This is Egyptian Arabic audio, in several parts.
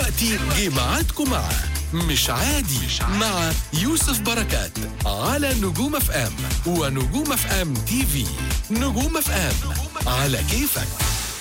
دلوقتي جه ميعادكم مع مش عادي مع يوسف بركات على نجوم اف ام ونجوم اف ام تي في نجوم اف ام على كيفك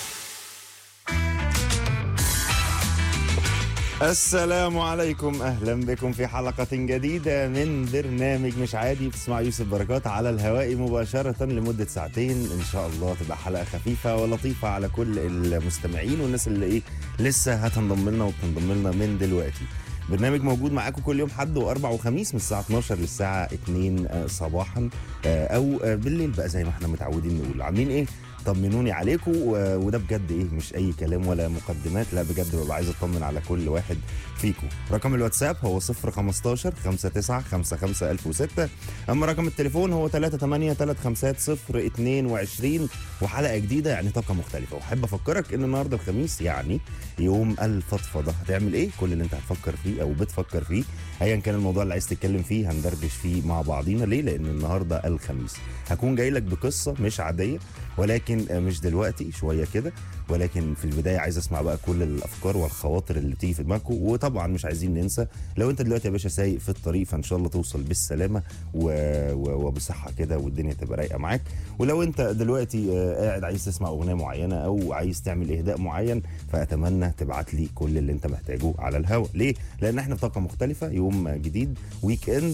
السلام عليكم اهلا بكم في حلقه جديده من برنامج مش عادي بتسمع يوسف بركات على الهواء مباشره لمده ساعتين ان شاء الله تبقى حلقه خفيفه ولطيفه على كل المستمعين والناس اللي ايه لسه هتنضم لنا وبتنضم لنا من دلوقتي برنامج موجود معاكم كل يوم حد واربع وخميس من الساعه 12 للساعه 2 صباحا او بالليل بقى زي ما احنا متعودين نقول عاملين ايه طمنوني عليكم وده بجد ايه مش اي كلام ولا مقدمات لا بجد ببقى عايز اطمن على كل واحد فيكم رقم الواتساب هو 015 59 55 1006 اما رقم التليفون هو 38 350 22 وحلقه جديده يعني طاقه مختلفه واحب افكرك ان النهارده الخميس يعني يوم الفضفضه هتعمل ايه كل اللي انت هتفكر فيه او بتفكر فيه ايا كان الموضوع اللي عايز تتكلم فيه هندردش فيه مع بعضينا ليه لان النهارده الخميس هكون جاي لك بقصه مش عاديه ولكن مش دلوقتي شويه كده ولكن في البدايه عايز اسمع بقى كل الافكار والخواطر اللي بتيجي في دماغكم وطبعا مش عايزين ننسى لو انت دلوقتي يا باشا سايق في الطريق فان شاء الله توصل بالسلامه و... و... وبصحه كده والدنيا تبقى رايقه معاك ولو انت دلوقتي قاعد عايز تسمع اغنيه معينه او عايز تعمل اهداء معين فاتمنى تبعت لي كل اللي انت محتاجه على الهواء ليه لان احنا في طاقه مختلفه يوم جديد ويك اند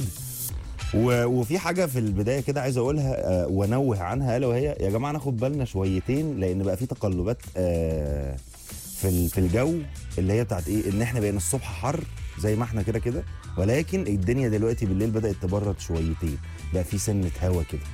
وفي حاجه في البدايه كده عايز اقولها وانوه عنها الا وهي يا جماعه ناخد بالنا شويتين لان بقى في تقلبات في في الجو اللي هي بتاعت ايه ان احنا بقينا الصبح حر زي ما احنا كده كده ولكن الدنيا دلوقتي بالليل بدات تبرد شويتين بقى في سنه هوا كده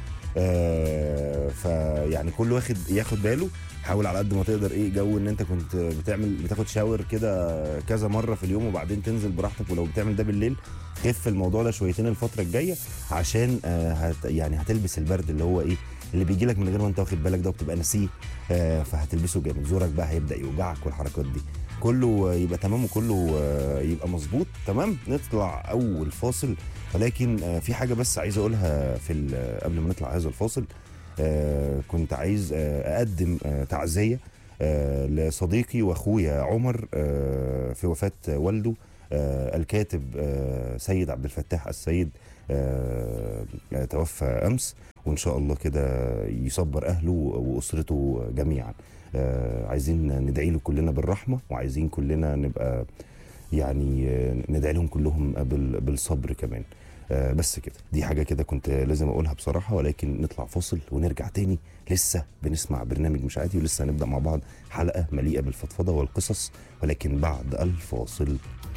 آه فيعني كل واخد ياخد باله حاول على قد ما تقدر ايه جو ان انت كنت بتعمل بتاخد شاور كده كذا مره في اليوم وبعدين تنزل براحتك ولو بتعمل ده بالليل خف الموضوع ده شويتين الفتره الجايه عشان آه هت يعني هتلبس البرد اللي هو ايه اللي بيجي لك من غير ما انت واخد بالك ده وبتبقى ناسيه آه فهتلبسه جامد زورك بقى هيبدا يوجعك والحركات دي كله يبقى تمام وكله آه يبقى مظبوط تمام نطلع اول فاصل ولكن آه في حاجه بس عايز اقولها في قبل ما نطلع هذا الفاصل آه كنت عايز آه اقدم آه تعزيه آه لصديقي واخويا عمر آه في وفاه والده آه الكاتب آه سيد عبد الفتاح السيد آه توفى امس وان شاء الله كده يصبر اهله واسرته جميعا آه عايزين ندعي له كلنا بالرحمه وعايزين كلنا نبقى يعني ندعي لهم كلهم بالصبر كمان آه بس كده دي حاجه كده كنت لازم اقولها بصراحه ولكن نطلع فاصل ونرجع تاني لسه بنسمع برنامج مش عادي ولسه هنبدا مع بعض حلقه مليئه بالفضفضه والقصص ولكن بعد الفاصل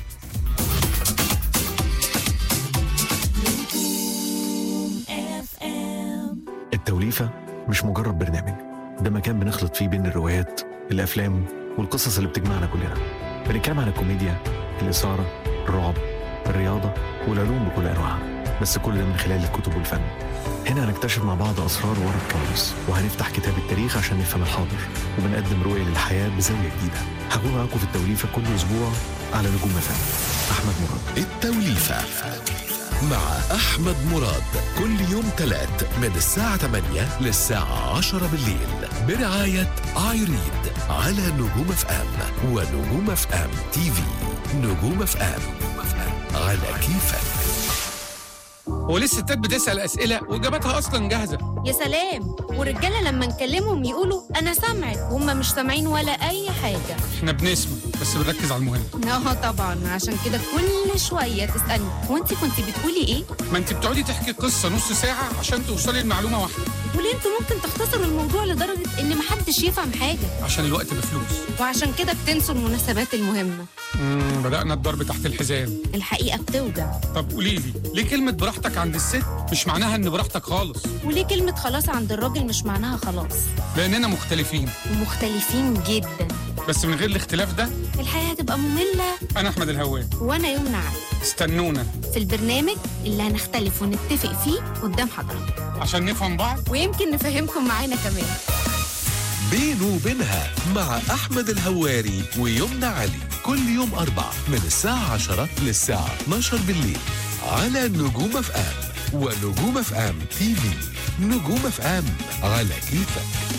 التوليفة مش مجرد برنامج ده مكان بنخلط فيه بين الروايات الأفلام والقصص اللي بتجمعنا كلنا بنتكلم عن الكوميديا الإثارة الرعب الرياضة والعلوم بكل أنواعها بس كل ده من خلال الكتب والفن هنا هنكتشف مع بعض أسرار ورا الكواليس وهنفتح كتاب التاريخ عشان نفهم الحاضر وبنقدم رؤية للحياة بزاوية جديدة هكون معاكم في التوليفة كل أسبوع على نجوم فن أحمد مراد التوليفة مع أحمد مراد كل يوم تلات من الساعة 8 للساعة 10 بالليل برعاية ايريد على نجوم اف ام ونجوم اف ام تي في نجوم اف ام على كيفك هو ليه الستات بتسأل أسئلة وإجاباتها أصلا جاهزة يا سلام والرجالة لما نكلمهم يقولوا أنا سامعك وهم مش سامعين ولا أي حاجة إحنا بنسمع بس بنركز على المهم اه طبعا عشان كده كل شوية تسألني هو أنت كنت بتقولي إيه؟ ما أنت بتقعدي تحكي قصة نص ساعة عشان توصلي لمعلومة واحدة وليه انتوا ممكن تختصروا الموضوع لدرجة إن محدش يفهم حاجة عشان الوقت بفلوس وعشان كده بتنسوا المناسبات المهمة امم بدأنا الضرب تحت الحزام الحقيقة بتوجع طب قولي لي ليه كلمة براحتك عند الست مش معناها إن براحتك خالص وليه كلمة خلاص عند الراجل مش معناها خلاص لأننا مختلفين ومختلفين جدا بس من غير الاختلاف ده الحياة هتبقى مملة أنا أحمد الهوان وأنا يمنى عبد استنونا في البرنامج اللي هنختلف ونتفق فيه قدام حضرتك عشان نفهم بعض ويمكن نفهمكم معانا كمان بينه وبينها مع أحمد الهواري ويمنى علي كل يوم أربع من الساعة 10 للساعة 12 بالليل على نجوم اف ام ونجوم اف ام تي في نجوم اف ام على كيفك